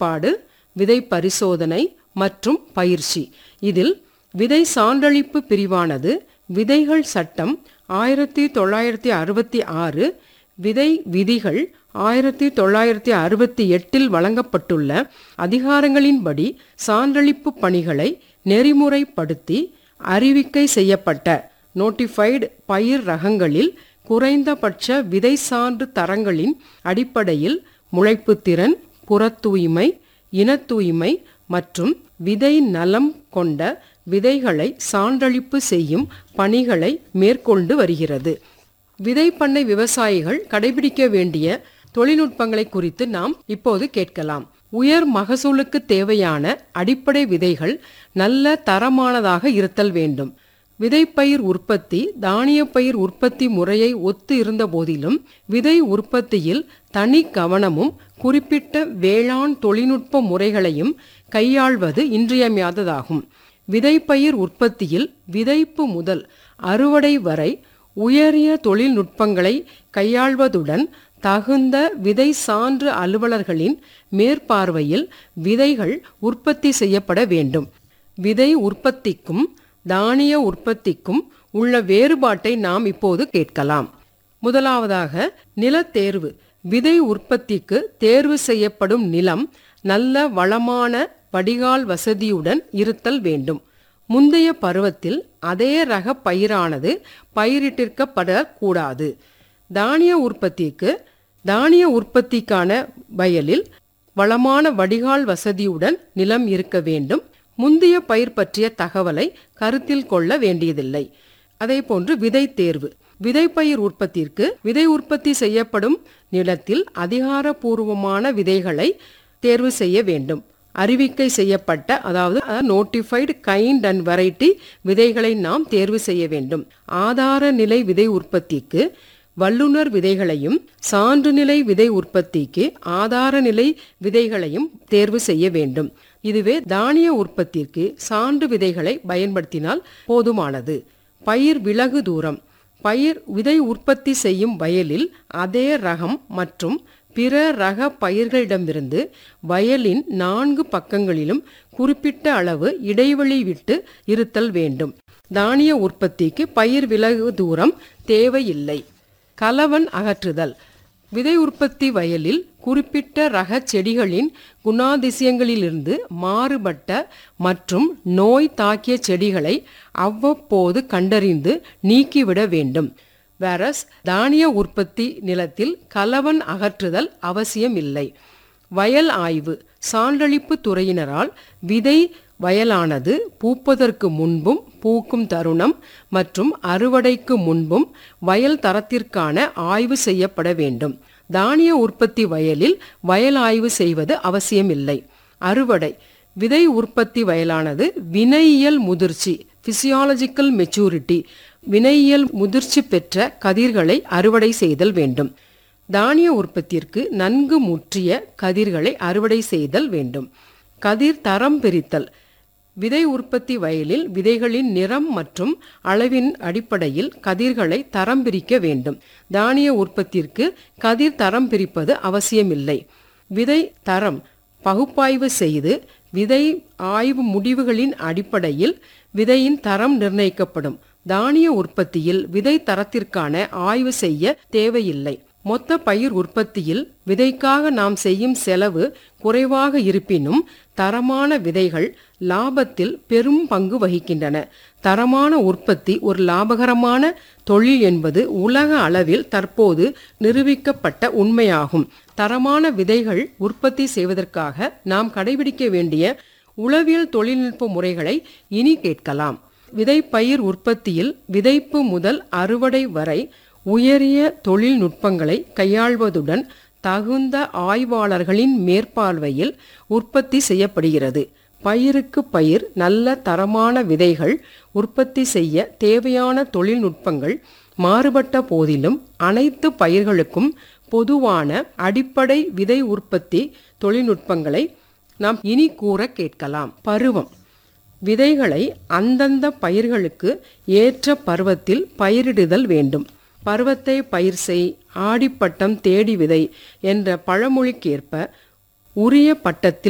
ஏற்பாடு விதை பரிசோதனை மற்றும் பயிற்சி இதில் விதை சான்றளிப்பு பிரிவானது விதைகள் சட்டம் ஆயிரத்தி தொள்ளாயிரத்தி அறுபத்தி ஆறு விதை விதிகள் ஆயிரத்தி தொள்ளாயிரத்தி அறுபத்தி எட்டில் வழங்கப்பட்டுள்ள அதிகாரங்களின்படி சான்றளிப்பு பணிகளை நெறிமுறைப்படுத்தி அறிவிக்கை செய்யப்பட்ட நோட்டிஃபைடு பயிர் ரகங்களில் குறைந்தபட்ச விதை சான்று தரங்களின் அடிப்படையில் முளைப்புத்திறன் புறத்தூய்மை இனத்தூய்மை மற்றும் விதை நலம் கொண்ட விதைகளை சான்றளிப்பு செய்யும் பணிகளை மேற்கொண்டு வருகிறது விதைப்பண்ணை விவசாயிகள் கடைபிடிக்க வேண்டிய தொழில்நுட்பங்களை குறித்து நாம் இப்போது கேட்கலாம் உயர் மகசூலுக்கு தேவையான அடிப்படை விதைகள் நல்ல தரமானதாக இருத்தல் வேண்டும் விதைப்பயிர் உற்பத்தி தானியப்பயிர் உற்பத்தி முறையை ஒத்து இருந்த போதிலும் விதை உற்பத்தியில் தனி கவனமும் குறிப்பிட்ட வேளாண் தொழில்நுட்ப முறைகளையும் கையாள்வது இன்றியமையாததாகும் விதைப்பயிர் உற்பத்தியில் விதைப்பு முதல் அறுவடை வரை உயரிய தொழில்நுட்பங்களை கையாள்வதுடன் தகுந்த விதை சான்று அலுவலர்களின் மேற்பார்வையில் விதைகள் உற்பத்தி செய்யப்பட வேண்டும் விதை உற்பத்திக்கும் தானிய உற்பத்திக்கும் உள்ள வேறுபாட்டை நாம் இப்போது கேட்கலாம் முதலாவதாக நிலத்தேர்வு விதை உற்பத்திக்கு தேர்வு செய்யப்படும் நிலம் நல்ல வளமான வடிகால் வசதியுடன் இருத்தல் வேண்டும் முந்தைய பருவத்தில் அதே ரக பயிரானது பயிரிட்டிருக்கப்படக்கூடாது தானிய உற்பத்திக்கு தானிய உற்பத்திக்கான வயலில் வளமான வடிகால் வசதியுடன் நிலம் இருக்க வேண்டும் முந்தைய பயிர் பற்றிய தகவலை கருத்தில் கொள்ள வேண்டியதில்லை அதேபோன்று விதை தேர்வு விதைப்பயிர் உற்பத்திற்கு விதை உற்பத்தி செய்யப்படும் நிலத்தில் அதிகாரப்பூர்வமான விதைகளை தேர்வு செய்ய வேண்டும் அறிவிக்கை செய்யப்பட்ட அதாவது நோட்டிஃபைடு கைண்ட் அண்ட் வெரைட்டி விதைகளை நாம் தேர்வு செய்ய வேண்டும் ஆதார நிலை விதை உற்பத்திக்கு வல்லுநர் விதைகளையும் சான்றுநிலை விதை உற்பத்திக்கு ஆதார நிலை விதைகளையும் தேர்வு செய்ய வேண்டும் இதுவே தானிய உற்பத்திற்கு சான்று விதைகளை பயன்படுத்தினால் போதுமானது பயிர் விலகு தூரம் பயிர் விதை உற்பத்தி செய்யும் வயலில் அதே ரகம் மற்றும் பிற ரக பயிர்களிடமிருந்து வயலின் நான்கு பக்கங்களிலும் குறிப்பிட்ட அளவு இடைவெளி விட்டு இருத்தல் வேண்டும் தானிய உற்பத்திக்கு பயிர் விலகு தூரம் தேவையில்லை கலவன் அகற்றுதல் விதை உற்பத்தி வயலில் குறிப்பிட்ட ரக செடிகளின் குணாதிசயங்களிலிருந்து மாறுபட்ட மற்றும் நோய் தாக்கிய செடிகளை அவ்வப்போது கண்டறிந்து நீக்கிவிட வேண்டும் வேரஸ் தானிய உற்பத்தி நிலத்தில் கலவன் அகற்றுதல் அவசியமில்லை வயல் ஆய்வு சான்றளிப்பு துறையினரால் விதை வயலானது பூப்பதற்கு முன்பும் பூக்கும் தருணம் மற்றும் அறுவடைக்கு முன்பும் வயல் தரத்திற்கான ஆய்வு செய்யப்பட வேண்டும் தானிய உற்பத்தி வயலில் வயல் ஆய்வு செய்வது அவசியமில்லை அறுவடை விதை உற்பத்தி வயலானது வினையியல் முதிர்ச்சி பிசியாலஜிக்கல் மெச்சூரிட்டி வினையியல் முதிர்ச்சி பெற்ற கதிர்களை அறுவடை செய்தல் வேண்டும் தானிய உற்பத்திற்கு நன்கு முற்றிய கதிர்களை அறுவடை செய்தல் வேண்டும் கதிர் தரம் பிரித்தல் விதை உற்பத்தி வயலில் விதைகளின் நிறம் மற்றும் அளவின் அடிப்படையில் கதிர்களை தரம் பிரிக்க வேண்டும் தானிய உற்பத்திற்கு கதிர் தரம் பிரிப்பது அவசியமில்லை விதை தரம் பகுப்பாய்வு செய்து விதை ஆய்வு முடிவுகளின் அடிப்படையில் விதையின் தரம் நிர்ணயிக்கப்படும் தானிய உற்பத்தியில் விதை தரத்திற்கான ஆய்வு செய்ய தேவையில்லை மொத்த பயிர் உற்பத்தியில் விதைக்காக நாம் செய்யும் செலவு குறைவாக இருப்பினும் தரமான விதைகள் லாபத்தில் பெரும் பங்கு வகிக்கின்றன தரமான உற்பத்தி ஒரு லாபகரமான தொழில் என்பது உலக அளவில் தற்போது நிரூபிக்கப்பட்ட உண்மையாகும் தரமான விதைகள் உற்பத்தி செய்வதற்காக நாம் கடைபிடிக்க வேண்டிய உளவியல் தொழில்நுட்ப முறைகளை இனி கேட்கலாம் விதைப்பயிர் உற்பத்தியில் விதைப்பு முதல் அறுவடை வரை உயரிய தொழில்நுட்பங்களை கையாள்வதுடன் தகுந்த ஆய்வாளர்களின் மேற்பார்வையில் உற்பத்தி செய்யப்படுகிறது பயிருக்கு பயிர் நல்ல தரமான விதைகள் உற்பத்தி செய்ய தேவையான தொழில்நுட்பங்கள் மாறுபட்ட போதிலும் அனைத்து பயிர்களுக்கும் பொதுவான அடிப்படை விதை உற்பத்தி தொழில்நுட்பங்களை நாம் இனி கூற கேட்கலாம் பருவம் விதைகளை அந்தந்த பயிர்களுக்கு ஏற்ற பருவத்தில் பயிரிடுதல் வேண்டும் பருவத்தை பயிர் செய் ஆடிப்பட்டம் தேடி விதை என்ற பழமொழிக்கேற்ப உரிய பட்டத்தில்